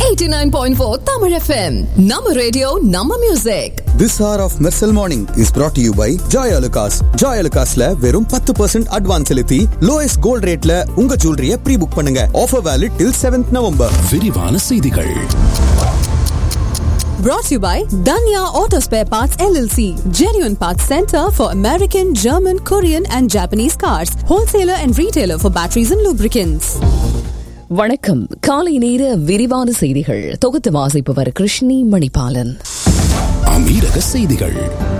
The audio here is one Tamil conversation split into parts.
89.4 Tamil FM. Nama radio, Nama music. This hour of Mersal Morning is brought to you by Joy Alucas. Joy Alucasல வெறும் பத்து பர்சன்ட் அட்வான்ஸ் செலுத்தி லோயஸ்ட் கோல்ட் ரேட்ல உங்க ஜுவல்லரிய ப்ரீ புக் பண்ணுங்க offer valid till seventh November விரிவான செய்திகள் Brought to you by Danya Auto Spare Parts LLC. Genuine Parts Center for American, German, Korean and Japanese cars. Wholesaler and retailer for batteries and lubricants. வணக்கம் காலை நேர விரிவான செய்திகள் தொகுத்து வாசிப்பவர் கிருஷ்ணி மணிபாலன் அமீரக செய்திகள்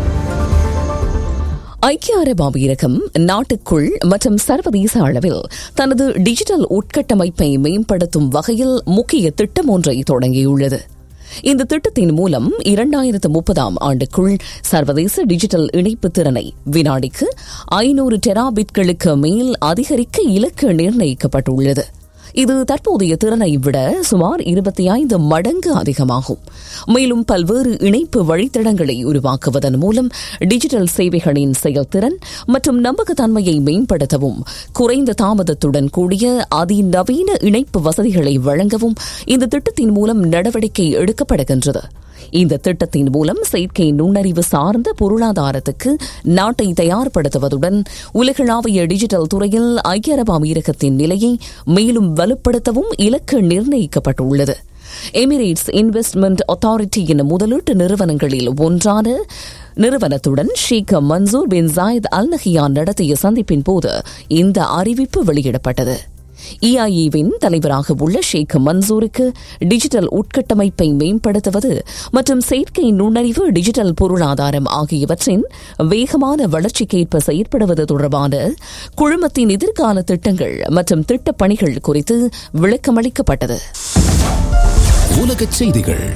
ஐக்கிய அரபு அமீரகம் நாட்டுக்குள் மற்றும் சர்வதேச அளவில் தனது டிஜிட்டல் உட்கட்டமைப்பை மேம்படுத்தும் வகையில் முக்கிய திட்டம் ஒன்றை தொடங்கியுள்ளது இந்த திட்டத்தின் மூலம் இரண்டாயிரத்து முப்பதாம் ஆண்டுக்குள் சர்வதேச டிஜிட்டல் இணைப்பு திறனை வினாடிக்கு ஐநூறு டெராபிட்களுக்கு மேல் அதிகரிக்க இலக்கு நிர்ணயிக்கப்பட்டுள்ளது இது தற்போதைய திறனை விட சுமார் இருபத்தி ஐந்து மடங்கு அதிகமாகும் மேலும் பல்வேறு இணைப்பு வழித்தடங்களை உருவாக்குவதன் மூலம் டிஜிட்டல் சேவைகளின் செயல்திறன் மற்றும் நம்பகத்தன்மையை மேம்படுத்தவும் குறைந்த தாமதத்துடன் கூடிய அதிநவீன இணைப்பு வசதிகளை வழங்கவும் இந்த திட்டத்தின் மூலம் நடவடிக்கை எடுக்கப்படுகின்றது இந்த திட்டத்தின் மூலம் செயற்கை நுண்ணறிவு சார்ந்த பொருளாதாரத்துக்கு நாட்டை தயார்படுத்துவதுடன் உலகளாவிய டிஜிட்டல் துறையில் ஐக்கிய அரபு அமீரகத்தின் நிலையை மேலும் வலுப்படுத்தவும் இலக்கு நிர்ணயிக்கப்பட்டுள்ளது எமிரேட்ஸ் இன்வெஸ்ட்மெண்ட் அத்தாரிட்டியின் முதலீட்டு நிறுவனங்களில் ஒன்றான நிறுவனத்துடன் Sheikh Mansour bin Zayed Al Nahyan நடத்திய சந்திப்பின் போது இந்த அறிவிப்பு வெளியிடப்பட்டது இஐஏவின் தலைவராக உள்ள ஷேக் மன்சூருக்கு டிஜிட்டல் உட்கட்டமைப்பை மேம்படுத்துவது மற்றும் செயற்கை நுண்ணறிவு டிஜிட்டல் பொருளாதாரம் ஆகியவற்றின் வேகமான வளர்ச்சிக்கேற்ப செயற்படுவது தொடர்பான குழுமத்தின் எதிர்கால திட்டங்கள் மற்றும் திட்டப் பணிகள் குறித்து விளக்கமளிக்கப்பட்டது உலக செய்திகள்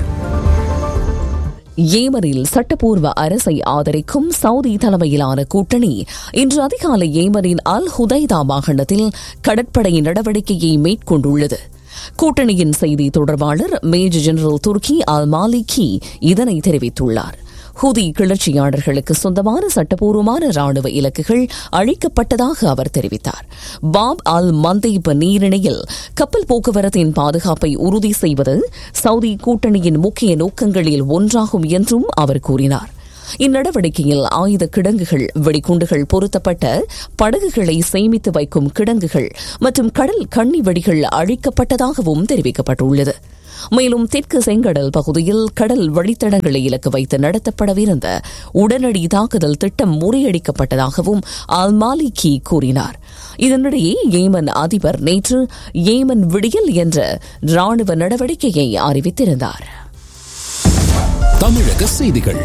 ஏமனில் சட்டப்பூர்வ அரசை ஆதரிக்கும் சவுதி தலைமையிலான கூட்டணி இன்று அதிகாலை ஏமனின் அல் ஹுதைதா மாகாணத்தில் கடற்படை நடவடிக்கையை மேற்கொண்டுள்ளது கூட்டணியின் செய்தி தொடர்பாளர் major general Turki Al Maliki இதனை தெரிவித்துள்ளார் ஹுதி கிளர்ச்சியாளர்களுக்கு சொந்தமான சட்டப்பூர்வமான ராணுவ இலக்குகள் அழிக்கப்பட்டதாக அவர் தெரிவித்தார் பாப் அல் மந்தேப் நீரிணையில் கப்பல் போக்குவரத்தின் பாதுகாப்பை உறுதி செய்வது சவுதி கூட்டணியின் முக்கிய நோக்கங்களில் ஒன்றாகும் என்றும் அவர் கூறினார் இந்நடவடிக்கையில் ஆயுத கிடங்குகள் வெடிகுண்டுகள் பொருத்தப்பட்ட படகுகளை சேமித்து வைக்கும் கிடங்குகள் மற்றும் கடல் கண்ணி வெடிகள் அழிக்கப்பட்டதாகவும் தெரிவிக்கப்பட்டுள்ளது மேலும் தெற்கு செங்கடல் பகுதியில் கடல் வழித்தடங்களை இலக்கு வைத்து நடத்தப்படவிருந்த உடனடி தாக்குதல் திட்டம் முறியடிக்கப்பட்டதாகவும் அல் மாலிகி கூறினார் இதனிடையே ஏமன் அதிபர் நேற்று ஏமன் விடியல் என்ற ராணுவ நடவடிக்கையை அறிவித்திருந்தார் தமிழக செய்திகள்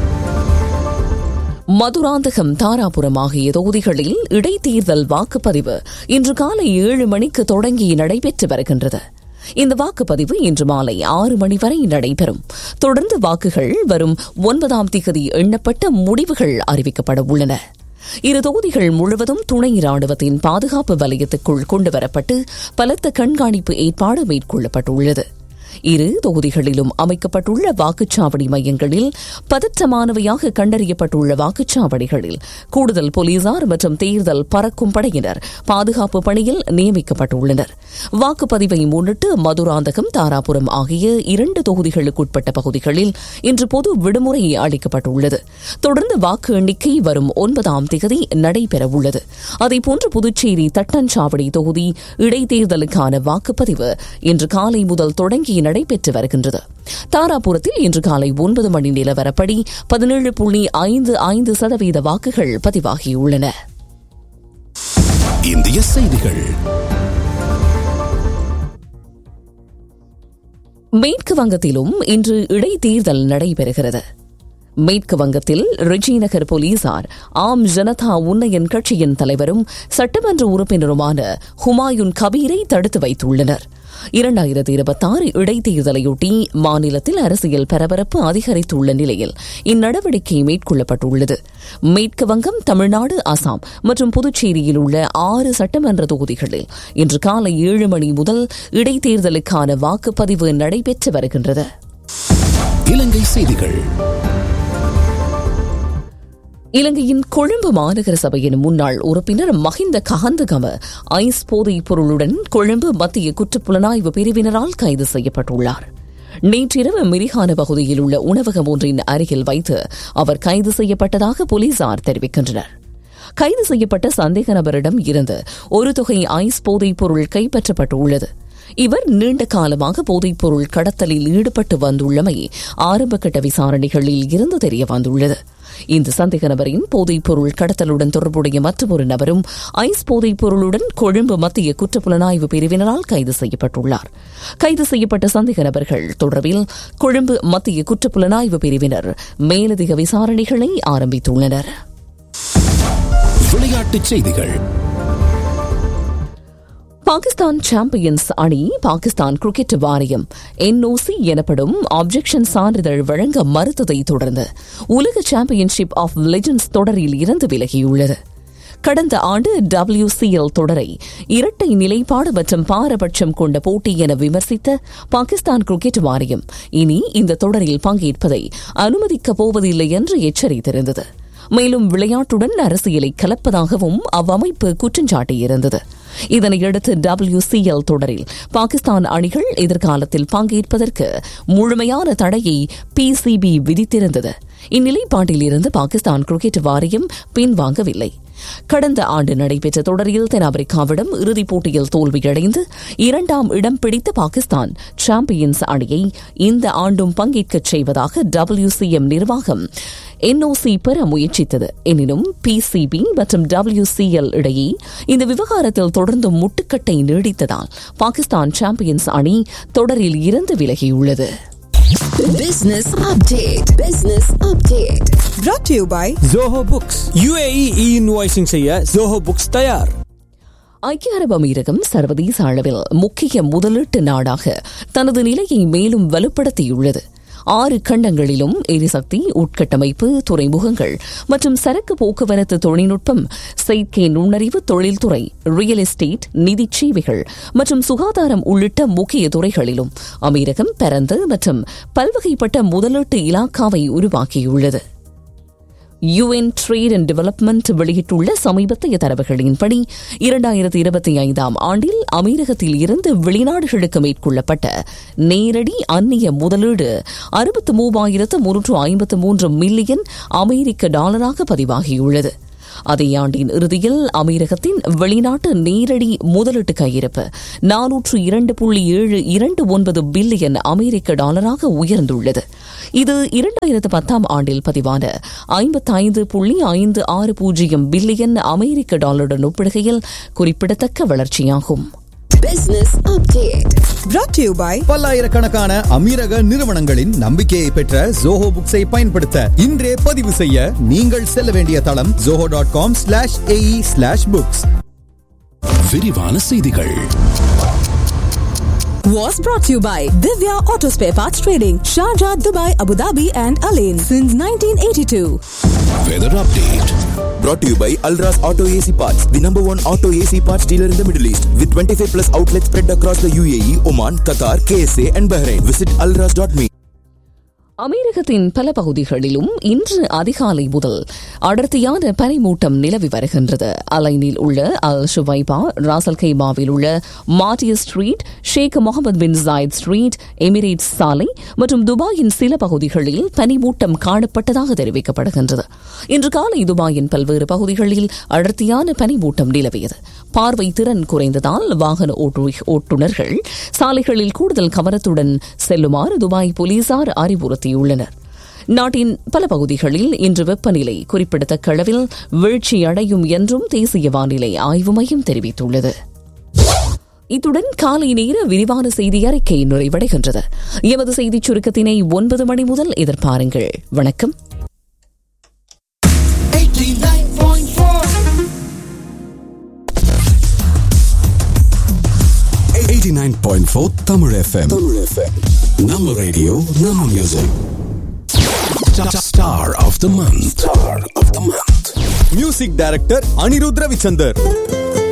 மதுராந்தகம் தாராபுரம் ஆகிய தொகுதிகளில் இடைத்தேர்தல் வாக்குப்பதிவு இன்று காலை ஏழு மணிக்கு தொடங்கி நடைபெற்று வருகின்றது இந்த வாக்குப்பதிவு இன்று மாலை ஆறு மணி வரை நடைபெறும் தொடர்ந்து வாக்குகள் வரும் ஒன்பதாம் திகதி எண்ணப்பட்ட முடிவுகள் அறிவிக்கப்பட உள்ளன இரு தொகுதிகள் முழுவதும் துணை ராணுவத்தின் பாதுகாப்பு வலயத்துக்குள் கொண்டுவரப்பட்டு பலத்த கண்காணிப்பு ஏற்பாடு மேற்கொள்ளப்பட்டுள்ளது இரு தொகுதிகளிலும் அமைக்கப்பட்டுள்ள வாக்குச்சாவடி மையங்களில் பதற்றமானவையாக கண்டறியப்பட்டுள்ள வாக்குச்சாவடிகளில் கூடுதல் போலீசார் மற்றும் தேர்தல் பறக்கும் படையினர் பாதுகாப்பு பணியில் நியமிக்கப்பட்டுள்ளனர் வாக்குப்பதிவை முன்னிட்டு மதுராந்தகம் தாராபுரம் ஆகிய இரண்டு தொகுதிகளுக்குட்பட்ட பகுதிகளில் இன்று பொது விடுமுறை அளிக்கப்பட்டுள்ளது தொடர்ந்து வாக்கு எண்ணிக்கை வரும் ஒன்பதாம் தேதி நடைபெறவுள்ளது அதேபோன்று புதுச்சேரி தட்டஞ்சாவடி தொகுதி இடைத்தேர்தலுக்கான வாக்குப்பதிவு இன்று காலை முதல் தொடங்கி நடைபெற்று வருகின்றது தாராபுரத்தில் இன்று காலை ஒன்பது மணி நிலவரப்படி பதினேழு புள்ளி ஐந்து ஐந்து சதவீத வாக்குகள் பதிவாகியுள்ளன இந்திய செய்திகள் மேற்கு வங்கத்திலும் இன்று இடைத்தேர்தல் நடைபெறுகிறது மேற்கு வங்கத்தில் ரிஜி நகர் போலீசார் ஆம் ஜனதா உன்னயன் கட்சியின் தலைவரும் சட்டமன்ற உறுப்பினருமான ஹுமாயூன் கபீரை தடுத்து வைத்துள்ளனர் இரண்டாயிரத்தி இருபத்தாறு இடைத்தேர்தலையொட்டி மாநிலத்தில் அரசியல் பரபரப்பு அதிகரித்துள்ள நிலையில் இந்நடவடிக்கை மேற்கொள்ளப்பட்டுள்ளது மேற்கு வங்கம் தமிழ்நாடு அசாம் மற்றும் புதுச்சேரியில் உள்ள ஆறு சட்டமன்ற தொகுதிகளில் இன்று காலை ஏழு மணி முதல் இடைத்தேர்தலுக்கான வாக்குப்பதிவு நடைபெற்று வருகின்றது இலங்கை செய்திகள் இலங்கையின் கொழும்பு மாநகர சபையின் முன்னாள் உறுப்பினர் மஹிந்த கஹந்தகம ஐஸ் போதைப் பொருளுடன் கொழும்பு மத்திய குற்றப்புலனாய்வு பிரிவினரால் கைது செய்யப்பட்டுள்ளார் நேற்றிரவு மிரிகான பகுதியில் உள்ள உணவகம் ஒன்றின் அருகில் வைத்து அவர் கைது செய்யப்பட்டதாக போலீசார் தெரிவிக்கின்றனர் கைது செய்யப்பட்ட சந்தேக நபரிடம் இருந்து ஒரு தொகை ஐஸ் போதைப் பொருள் கைப்பற்றப்பட்டுள்ளது இவர் நீண்ட காலமாக போதைப் பொருள் கடத்தலில் ஈடுபட்டு வந்துள்ளமை ஆரம்பகட்ட விசாரணைகளில் இருந்து தெரிய வந்துள்ளது இந்த சந்தேக நபரின் போதைப் பொருள் கடத்தலுடன் தொடர்புடைய மற்றொரு நபரும் ஐஸ் போதைப் பொருளுடன் கொழும்பு மத்திய குற்றப்புலனாய்வு பிரிவினரால் கைது செய்யப்பட்டுள்ளார் கைது செய்யப்பட்ட சந்தேக நபர்கள் தொடர்பில் கொழும்பு மத்திய குற்றப்புலனாய்வு பிரிவினர் மேலதிக விசாரணைகளை ஆரம்பித்துள்ளனர் விளையாட்டுச் செய்திகள் பாகிஸ்தான் சாம்பியன்ஸ் அணி பாகிஸ்தான் கிரிக்கெட் வாரியம் என்ஓசி எனப்படும் ஆப்ஜெக்ஷன் சான்றிதழ் வழங்க மறுத்ததை தொடர்ந்து உலக சாம்பியன்ஷிப் ஆஃப் லெஜண்ட்ஸ் தொடரில் இருந்து விலகியுள்ளது கடந்த ஆண்டு டபிள்யூசிஎல் தொடரை இரட்டை நிலைப்பாடு மற்றும் பாரபட்சம் கொண்ட போட்டி என விமர்சித்த பாகிஸ்தான் கிரிக்கெட் வாரியம் இனி இந்த தொடரில் பங்கேற்பதை அனுமதிக்கப் போவதில்லை என்று எச்சரித்திருந்தது மேலும் விளையாட்டுடன் அரசியலை கலப்பதாகவும் அவ்வமைப்பு குற்றஞ்சாட்டியிருந்தது இதனையடுத்து டபிள்யூசிஎல் தொடரில் பாகிஸ்தான் அணிகள் எதிர்காலத்தில் பங்கேற்பதற்கு முழுமையான தடையை பிசிபி விதித்திருந்தது இந்நிலைப்பாட்டில் இருந்து பாகிஸ்தான் கிரிக்கெட் வாரியம் பின்வாங்கவில்லை கடந்த ஆண்டு நடைபெற்ற தொடரில் தென்னாப்பிரிக்காவிடம் இறுதிப் போட்டியில் தோல்வியடைந்து இரண்டாம் இடம் பிடித்த பாகிஸ்தான் சாம்பியன்ஸ் அணியை இந்த ஆண்டும் பங்கேற்கச் செய்வதாக டபிள்யூசிஎம் நிர்வாகம் என்ஓசி பெற முயற்சித்தது எனினும் பிசிபி மற்றும் டபிள்யூசிஎல் இடையே இந்த விவகாரத்தில் தொடர்ந்து முட்டுக்கட்டை நீடித்ததால் பாகிஸ்தான் சாம்பியன்ஸ் அணி தொடரில் இருந்து விலகியுள்ளது Business update. Business update. brought to you by Zoho books UAE e invoicing செய்ய ஜோஹோ புக்ஸ் தயார் ஐக்கிய அரபு அமீரகம் சர்வதேச அளவில் முக்கிய முதலீட்டு நாடாக தனது நிலையை மேலும் வலுப்படுத்தியுள்ளது ஆறு கண்டங்களிலும் எரிசக்தி உட்கட்டமைப்பு துறைமுகங்கள் மற்றும் சரக்கு போக்குவரத்து தொழில்நுட்பம் செயற்கை நுண்ணறிவு தொழில்துறை ரியல் எஸ்டேட் நிதிச் சேவைகள் மற்றும் சுகாதாரம் உள்ளிட்ட முக்கிய துறைகளிலும் அமீரகம் பரந்து மற்றும் பல்வகைப்பட்ட முதலீட்டு இலாக்காவை உருவாக்கியுள்ளது யுஎன் ட்ரேட் அண்ட் டெவலப்மெண்ட் வெளியிட்டுள்ள சமீபத்திய தரவுகளின்படி இரண்டாயிரத்தி இருபத்தி ஐந்தாம் ஆண்டில் அமீரகத்தில் இருந்து வெளிநாடுகளுக்கு மேற்கொள்ளப்பட்ட நேரடி அந்நிய முதலீடு அறுபத்து மூவாயிரத்து முன்னூற்று ஐம்பத்து மூன்று மில்லியன் அமெரிக்க டாலராக பதிவாகியுள்ளது அதே ஆண்டின் இறுதியில் அமீரகத்தின் வெளிநாட்டு நேரடி முதலீட்டு கையிருப்பு நானூற்று இரண்டு புள்ளி ஏழு இரண்டு ஒன்பது பில்லியன் அமெரிக்க டாலராக உயர்ந்துள்ளது இது இரண்டாயிரத்து பத்தாம் ஆண்டில் பதிவான ஐம்பத்தைந்து புள்ளி ஐந்து ஆறு பூஜ்ஜியம் பில்லியன் அமெரிக்க டாலருடன் ஒப்பிடுகையில் குறிப்பிடத்தக்க வளர்ச்சியாகும் Business update. brought to you by பல்லாயிரக்கணக்கான அமீரக நிறுவனங்களின் நம்பிக்கையை பெற்ற ஜோஹோ புக்ஸை பயன்படுத்த இன்றே பதிவு செய்ய நீங்கள் செல்ல வேண்டிய தளம் Zoho dot com slash AE slash books விரிவான செய்திகள் Was brought to you by Divya Auto Spare Parts Trading, Sharjah, Dubai, Abu Dhabi, and Alain since 1982. Weather update Brought to you by Alras Auto AC Parts, the number one auto AC parts dealer in the Middle East, with 25 plus outlets spread across the UAE, Oman, Qatar, KSA, and Bahrain. Visit alras.me. அமெரிக்கத்தின் பல பகுதிகளிலும் இன்று அதிகாலை முதல் அடர்த்தியான பனிமூட்டம் நிலவி வருகின்றது அலைனில் உள்ள அல் ஷுவைபா ராசல் கைமாவில் உள்ள மாட்டிய street Sheikh Mohammed bin Zayed street Emirates சாலை மற்றும் துபாயின் சில பகுதிகளில் பனிமூட்டம் காணப்பட்டதாக தெரிவிக்கப்படுகின்றது இன்று காலை துபாயின் பல்வேறு பகுதிகளில் அடர்த்தியான பனிமூட்டம் நிலவியது பார்வை திறன் குறைந்ததால் வாகன ஓட்டு- ஓட்டுநர்கள் சாலைகளில் கூடுதல் கவனத்துடன் செல்லுமாறு துபாய் போலீசார் அறிவுறுத்தியுள்ளனர் நாட்டின் பல பகுதிகளில் இன்று வெப்பநிலை குறிப்பிடத்தக்க அளவில் வீழ்ச்சியடையும் என்றும் தேசிய வானிலை ஆய்வு மையம் தெரிவித்துள்ளது இத்துடன் காலை நேர விரிவான செய்தி அறிக்கை நிறைவடைகின்றது எமது செய்திச் சுருக்கத்தினை ஒன்பது மணி முதல் எதிர்பாருங்கள் வணக்கம் 89.4 தமிழ் FM தமிழ் FM நம்ம ரேடியோ நம்ம music star of the month star of the month music director Anirudh Ravichander